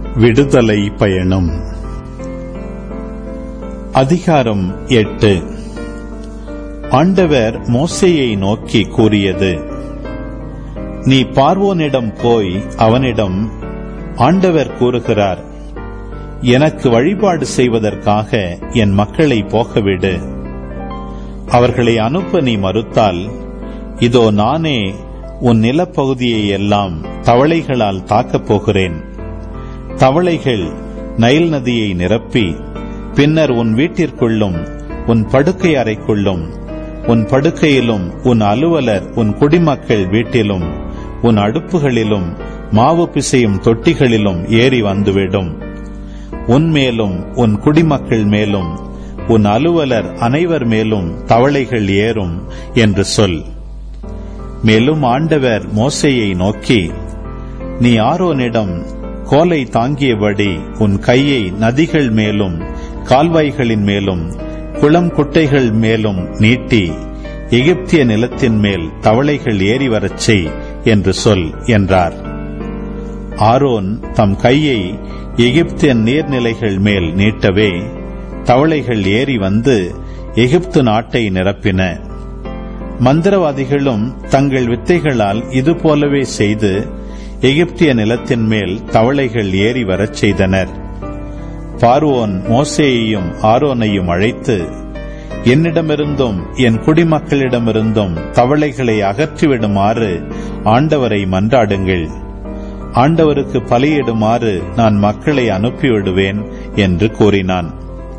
விடுதலை பயணம் அதிகாரம் எட்டு ஆண்டவர் மோசேயை நோக்கி கூறியது நீ பார்வோனிடம் போய் அவனிடம் ஆண்டவர் கூறுகிறார் எனக்கு வழிபாடு செய்வதற்காக என் மக்களை போகவிடு அவர்களை அனுப்ப நீ மறுத்தால் இதோ நானே உன் நிலப்பகுதியை எல்லாம் தவளைகளால் தாக்கப் போகிறேன் தவளைகள் நைல் நதியை நிரப்பி பின்னர் உன் வீட்டிற்குள்ளும் உன் படுக்கை அறைக்குள்ளும் உன் படுக்கையிலும் உன் அலுவலர் உன் குடிமக்கள் வீட்டிலும் உன் அடுப்புகளிலும் மாவு பிசையும் தொட்டிகளிலும் ஏறி வந்துவிடும் உன் மேலும் உன் குடிமக்கள் மேலும் உன் அலுவலர் அனைவர் மேலும் தவளைகள் ஏறும் என்று சொல் மேலும் ஆண்டவர் மோசையை நோக்கி நீ ஆரோனிடம் கோலை தாங்கியபடி உன் கையை நதிகள் மேலும் கால்வாய்களின் மேலும் குளம் குட்டைகள் மேலும் நீட்டி எகிப்திய நிலத்தின் மேல் தவளைகள் ஏறி வரச் செய் என்று சொல் என்றார் ஆரோன் தம் கையை எகிப்தியன் நீர்நிலைகள் மேல் நீட்டவே தவளைகள் ஏறி வந்து எகிப்து நாட்டை நிரப்பின மந்திரவாதிகளும் தங்கள் வித்தைகளால் இது போலவே செய்து எகிப்திய நிலத்தின் மேல் தவளைகள் ஏறி வரச் செய்தனர் பார்வோன் மோசேயையும் ஆரோனையும் அழைத்து என்னிடமிருந்தும் என் குடிமக்களிடமிருந்தும் தவளைகளை அகற்றிவிடுமாறு ஆண்டவரை மன்றாடுங்கள் ஆண்டவருக்கு பலியிடுமாறு நான் மக்களை அனுப்பிவிடுவேன் என்று கூறினான்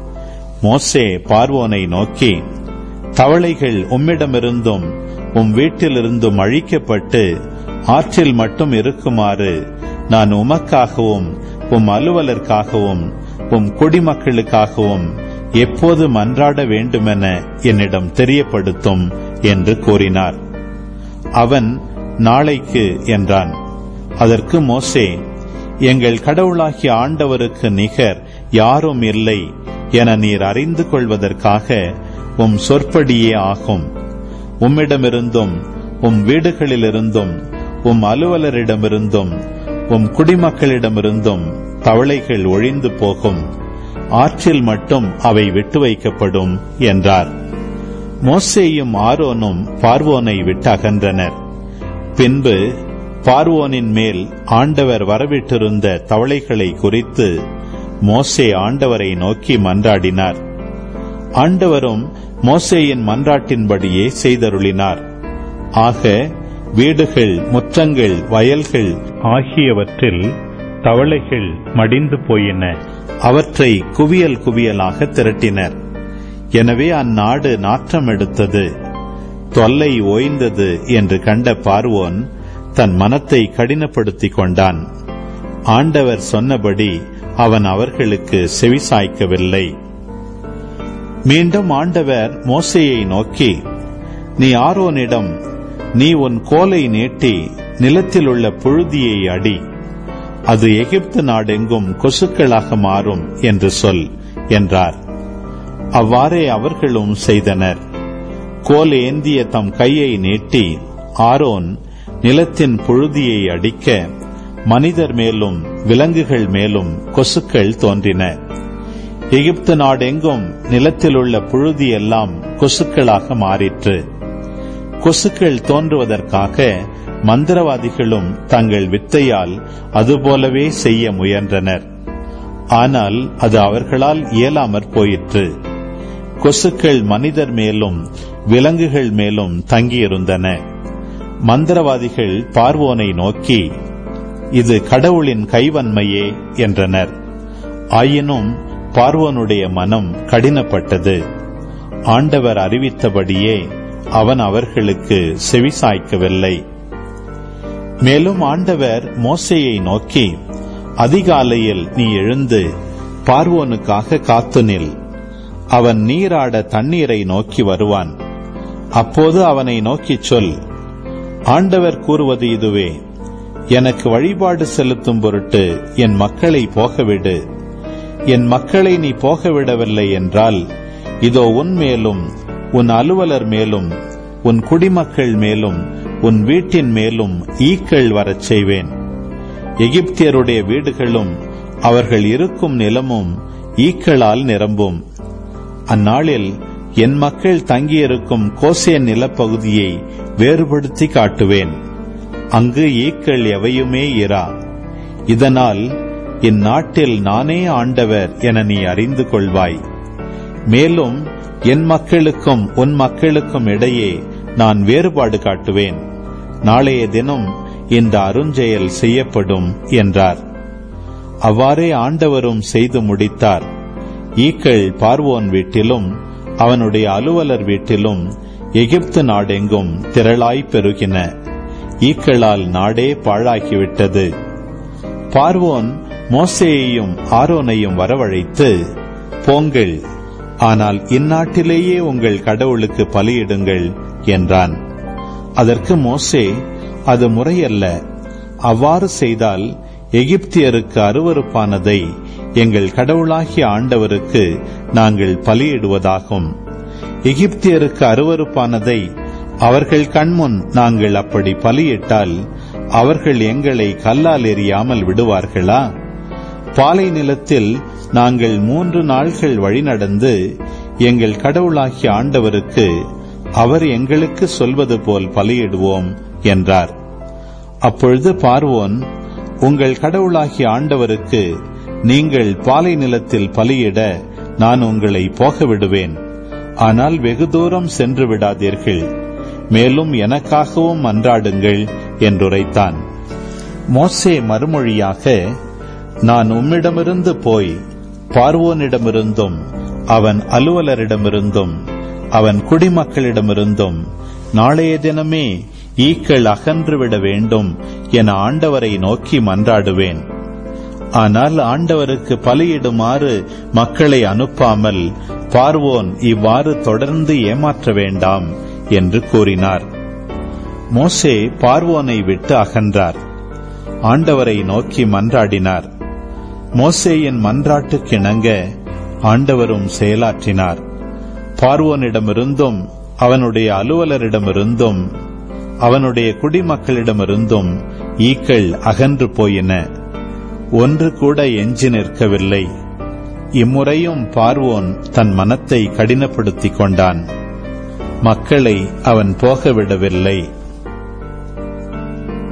மோசே பார்வோனை நோக்கி தவளைகள் உம்மிடமிருந்தும் உம் வீட்டிலிருந்தும் அழிக்கப்பட்டு ஆற்றில் மட்டும் இருக்குமாறு நான் உமக்காகவும் உம் அலுவலர்க்காகவும் உம் குடிமக்களுக்காகவும் எப்போது மன்றாட வேண்டுமென என்னிடம் தெரியப்படுத்தும் என்று கூறினார் அவன் நாளைக்கு என்றான் அதற்கு மோசே எங்கள் கடவுளாகிய ஆண்டவருக்கு நிகர் யாரும் இல்லை என நீர் அறிந்து கொள்வதற்காக உம் சொற்படியே ஆகும் உம்மிடமிருந்தும் உம் வீடுகளிலிருந்தும் உம் அலுவலரிடமிருந்தும் உம் குடிமக்களிடமிருந்தும் தவளைகள் ஒழிந்து போகும் ஆற்றில் மட்டும் அவை விட்டு வைக்கப்படும் என்றார் மோசேயும் ஆரோனும் பார்வோனை விட்டு அகன்றனர் பின்பு பார்வோனின் மேல் ஆண்டவர் வரவிட்டிருந்த தவளைகளை குறித்து மோசே ஆண்டவரை நோக்கி மன்றாடினார் ஆண்டவரும் மோசேயின் மன்றாட்டின்படியே செய்தருளினார் ஆக வீடுகள் முற்றங்கள் வயல்கள் ஆகியவற்றில் தவளைகள் மடிந்து போயின அவற்றை குவியல் குவியலாக திரட்டினர் எனவே அந்நாடு நாற்றம் எடுத்தது தொல்லை ஓய்ந்தது என்று கண்ட பார்வோன் தன் மனத்தை கடினப்படுத்திக் கொண்டான் ஆண்டவர் சொன்னபடி அவன் அவர்களுக்கு செவிசாய்க்கவில்லை மீண்டும் ஆண்டவர் மோசையை நோக்கி நீ ஆரோனிடம் நீ உன் கோலை நீட்டி நிலத்தில் உள்ள புழுதியை அடி அது எகிப்து நாடெங்கும் கொசுக்களாக மாறும் என்று சொல் என்றார் அவ்வாறே அவர்களும் செய்தனர் கோல் ஏந்திய தம் கையை நீட்டி ஆரோன் நிலத்தின் புழுதியை அடிக்க மனிதர் மேலும் விலங்குகள் மேலும் கொசுக்கள் தோன்றின எகிப்து நாடெங்கும் நிலத்தில் உள்ள புழுதி எல்லாம் கொசுக்களாக மாறிற்று கொசுக்கள் தோன்றுவதற்காக மந்திரவாதிகளும் தங்கள் வித்தையால் அதுபோலவே செய்ய முயன்றனர் ஆனால் அது அவர்களால் இயலாமற் போயிற்று கொசுக்கள் மனிதர் மேலும் விலங்குகள் மேலும் தங்கியிருந்தன மந்திரவாதிகள் பார்வோனை நோக்கி இது கடவுளின் கைவன்மையே என்றனர் ஆயினும் பார்வோனுடைய மனம் கடினப்பட்டது ஆண்டவர் அறிவித்தபடியே அவன் அவர்களுக்கு செவிசாய்க்கவில்லை மேலும் ஆண்டவர் மோசையை நோக்கி அதிகாலையில் நீ எழுந்து பார்வோனுக்காக காத்து நில் அவன் நீராட தண்ணீரை நோக்கி வருவான் அப்போது அவனை நோக்கிச் சொல் ஆண்டவர் கூறுவது இதுவே எனக்கு வழிபாடு செலுத்தும் பொருட்டு என் மக்களை போகவிடு என் மக்களை நீ போகவிடவில்லை என்றால் இதோ உன் மேலும் உன் அலுவலர் மேலும் உன் குடிமக்கள் மேலும் உன் வீட்டின் மேலும் ஈக்கள் வரச் செய்வேன் எகிப்தியருடைய வீடுகளும் அவர்கள் இருக்கும் நிலமும் ஈக்களால் நிரம்பும் அந்நாளில் என் மக்கள் தங்கியிருக்கும் கோசேன் நிலப்பகுதியை வேறுபடுத்தி காட்டுவேன் அங்கு ஈக்கள் எவையுமே இரா இதனால் இந்நாட்டில் நானே ஆண்டவர் என நீ அறிந்து கொள்வாய் மேலும் என் மக்களுக்கும் உன் மக்களுக்கும் இடையே நான் வேறுபாடு காட்டுவேன் நாளைய தினம் இந்த அருஞ்செயல் செய்யப்படும் என்றார் அவ்வாறே ஆண்டவரும் செய்து முடித்தார் ஈக்கள் பார்வோன் வீட்டிலும் அவனுடைய அலுவலர் வீட்டிலும் எகிப்து நாடெங்கும் திரளாய் பெருகின ஈக்களால் நாடே பாழாகிவிட்டது பார்வோன் மோசேயையும் ஆரோனையும் வரவழைத்து போங்கள் ஆனால் இந்நாட்டிலேயே உங்கள் கடவுளுக்கு பலியிடுங்கள் என்றான் அதற்கு மோசே அது முறையல்ல அவ்வாறு செய்தால் எகிப்தியருக்கு அருவருப்பானதை எங்கள் கடவுளாகிய ஆண்டவருக்கு நாங்கள் பலியிடுவதாகும் எகிப்தியருக்கு அருவருப்பானதை அவர்கள் கண்முன் நாங்கள் அப்படி பலியிட்டால் அவர்கள் எங்களை கல்லால் எறியாமல் விடுவார்களா பாலை நிலத்தில் நாங்கள் மூன்று நாள்கள் வழிநடந்து எங்கள் கடவுளாகிய ஆண்டவருக்கு அவர் எங்களுக்கு சொல்வது போல் பலியிடுவோம் என்றார் அப்பொழுது பார்வோன் உங்கள் கடவுளாகிய ஆண்டவருக்கு நீங்கள் பாலை நிலத்தில் பலியிட நான் உங்களை போக விடுவேன் ஆனால் வெகு தூரம் சென்று விடாதீர்கள் மேலும் எனக்காகவும் மன்றாடுங்கள் என்றுரைத்தான் மோசே மறுமொழியாக நான் உம்மிடமிருந்து போய் பார்வோனிடமிருந்தும் அவன் அலுவலரிடமிருந்தும் அவன் குடிமக்களிடமிருந்தும் நாளைய தினமே ஈக்கள் அகன்றுவிட வேண்டும் என ஆண்டவரை நோக்கி மன்றாடுவேன் ஆனால் ஆண்டவருக்கு பலியிடுமாறு மக்களை அனுப்பாமல் பார்வோன் இவ்வாறு தொடர்ந்து ஏமாற்ற வேண்டாம் என்று கூறினார் மோசே பார்வோனை விட்டு அகன்றார் ஆண்டவரை நோக்கி மன்றாடினார் மோசேயின் மன்றாட்டுக்கிணங்க ஆண்டவரும் செயலாற்றினார் பார்வோனிடமிருந்தும் அவனுடைய அலுவலரிடமிருந்தும் அவனுடைய குடிமக்களிடமிருந்தும் ஈக்கள் அகன்று போயின ஒன்று கூட எஞ்சி நிற்கவில்லை இம்முறையும் பார்வோன் தன் மனத்தை கடினப்படுத்திக் கொண்டான் மக்களை அவன் போகவிடவில்லை